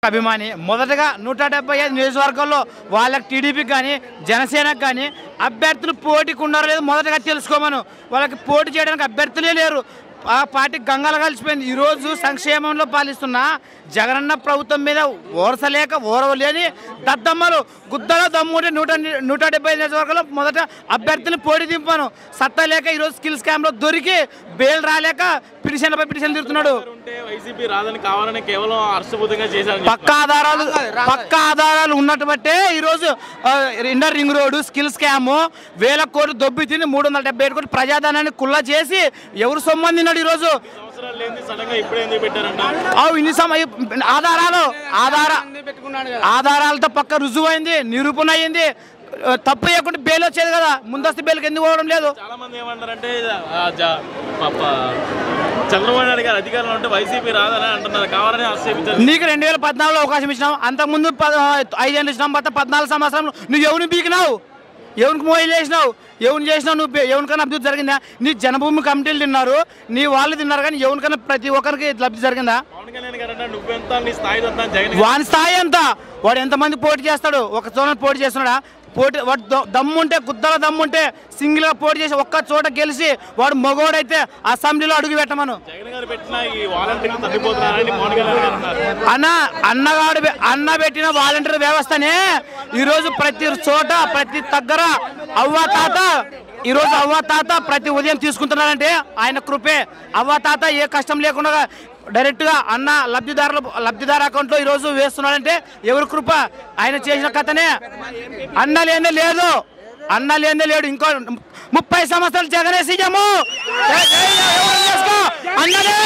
అభిమాని మొదటగా నూట డెబ్బై ఐదు నియోజకవర్గాల్లో వాళ్ళకి టీడీపీకి కానీ జనసేనకు కానీ అభ్యర్థులు పోటీకి ఉన్నారో లేదో మొదటగా తెలుసుకోమను వాళ్ళకి పోటీ చేయడానికి అభ్యర్థులే లేరు ఆ పార్టీ గంగలు కలిసిపోయింది ఈరోజు సంక్షేమంలో పాలిస్తున్న జగనన్న ప్రభుత్వం మీద ఓరసలేక ఓరవలేని దద్దమ్మలు గుద్దలో దమ్ముంటే నూట నూట డెబ్బై ఐదు నియోజకవర్గంలో మొదట అభ్యర్థులు పోటీ దింపాను సత్తా లేక ఈరోజు స్కిల్స్ క్యాంప్లో దొరికి బెయిల్ రాలేక పిటిషన్లపై పిటిషన్ తిరుగుతున్నాడు ఉంటే వైసీపీ రాదని కావాలని కేవలం హర్షభూతంగా చేశారని పక్క ఆధారాలు పక్క ఆధారాలు ఉన్నట్టు బట్టే ఈరోజు ఆ, inner ring road skill scam వేల కోట్లు దొబ్బి తిని మూడు వందల డెబ్బై ఏడు కోట్లు ప్రజాధనాన్ని కుల్లా చేసి ఎవరు సొమ్మని తిన్నాడు ఈరోజు అవసరాలు లేని సడన్ గా ఇప్పుడే ఎందుకు పెట్టారంట అవు ఇన్ని సమ ఆధారాలు ఆధార ఆధారాలతో పక్క రుజువైంది నిరూపణ అయింది ఆ, తప్పు చేయకుండా బెయిల్ వచ్చేది కదా ముందస్తు బెయిల్కి ఎందుకు పోవడం లేదు చాలా మంది ఏమంటారంటే ఆ, జ- పాప చంద్రబాబు నాయుడు గారు అధికారంలో ఉంటే వైసీపీ రాదని అంటున్నారు కావాలని ఆక్షేపించారు నీకు రెండు వేల పద్నాలుగులో అవకాశం ఇచ్చినాం అంతకుముందు ప- ఐదేళ్ళు ఇచ్చినాం మొత్తం పద్నాలుగు సంవత్సరం నువ్వు ఎవరిని బీకినావు ఎవరికి మోయిలు చేసినావు ఎవరిని చేసినావు నువ్వు పె- ఎవరికైనా అభివృద్ధి జరిగిందా నీ జనభూమి కమిటీలు తిన్నారు నీ వాళ్ళు తిన్నారు కానీ ఎవరికైనా ప్రతి ఒక్కరికి లబ్ధి జరిగిందా పవన్ కళ్యాణ్ గారు అంటే నువ్వెంత నీ స్థాయి ఎంత జగన్ గారు వాని స్థాయి ఎంత వాడు ఎంతమంది పోటీ చేస్తాడు ఒక చోట పోటీ చేస్తున్నాడా పోటీ వాడు ద- దమ్ముంటే గుద్దల దమ్ముంటే సింగిల్గా పోటీ చేసి ఒక్క చోట గెలిచి వాడు మగోడైతే అసెంబ్లీలో అడుగు పెట్టమను జగన్ గారు పెట్టిన ఈ వాలంటీర్లు తప్పిపోతున్నారని పవన్ కళ్యాణ్ గారు అంటున్నారు అన్న అన్నగాడు పె- అన్న పెట్టిన వాలంటీర్ వ్యవస్థనే ఈరోజు ప్రతి చోట ప్రతి దగ్గర అవ్వ తాత ఈరోజు అవ్వ తాత ప్రతి ఉదయం తీసుకుంటున్నారంటే ఆయన కృపే అవ్వ తాత ఏ కష్టం లేకుండా డైరెక్ట్గా అన్న లబ్ధిదారుల లబ్ధిదారు అకౌంట్లో ఈరోజు వేస్తున్నాడంటే ఎవరి కృప ఆయన చేసిన కథనే అన్న లేనే లేదు అన్న లేనే లేడు ఇంకో ముప్పై సంవత్సరాలు జగనే సీఎము జై- జై ఎవరు చేసుకో? అన్ననే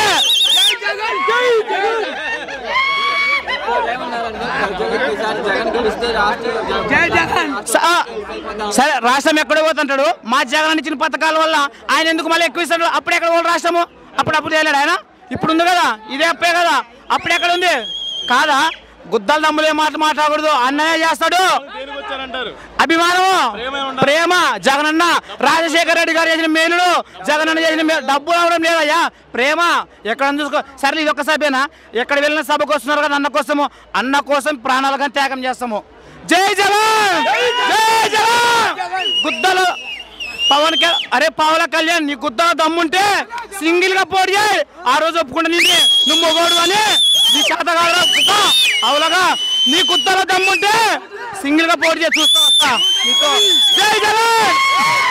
స- ఆ, సరే రాష్ట్రం ఎక్కడ పోతుంటాడు మా జగన్ ఇచ్చిన పథకాల వల్ల ఆయన ఎందుకు మళ్ళీ ఎక్కువ ఇస్తాడు అప్పుడు ఎక్కడ పోవాలి రాష్ట్రము అప్పుడు అప్పుడు తేలాడు ఆయన ఇప్పుడు ఉంది కదా ఇదే అప్పే కదా అప్పుడు ఎక్కడ ఉంది కాదా గుద్దల దమ్ములు ఏ మాట మాట్లాడకూడదు అన్నయ్య చేస్తాడు దేనికి వచ్చారంటారు అభిమానము ప్రేమే ఉండాలి. ప్రేమ జగనన్న రాజశేఖర రెడ్డి గారు చేసిన మేలుడు జగనన్న చేసిన మేలు డబ్బు రావడం లేదయ్యా ప్రేమ ఎక్కడ చూసుకో సరే ఇది ఒక్క సభేనా ఎక్కడ వెళ్ళిన సభకు వస్తున్నారు కదా అన్న కోసము అన్న కోసం ప్రాణాలుగా త్యాగం చేస్తాము జై జగన్ జై జగన్ గుద్దలు పవన్ క- అరే పవన్ కళ్యాణ్ నీ గుద్దల దమ్ముంటే సింగిల్ గా పోటీ చేయి ఆ రోజు ఒప్పుకుంటా నిన్ను నువ్వు మొగోడు అని నీ చేత కాదురా కుక్క అవులగా నీ గుద్దల దమ్ముంటే సింగిల్ గా పోటీ చేసి చూస్తా వస్తా నీతో జై జగన్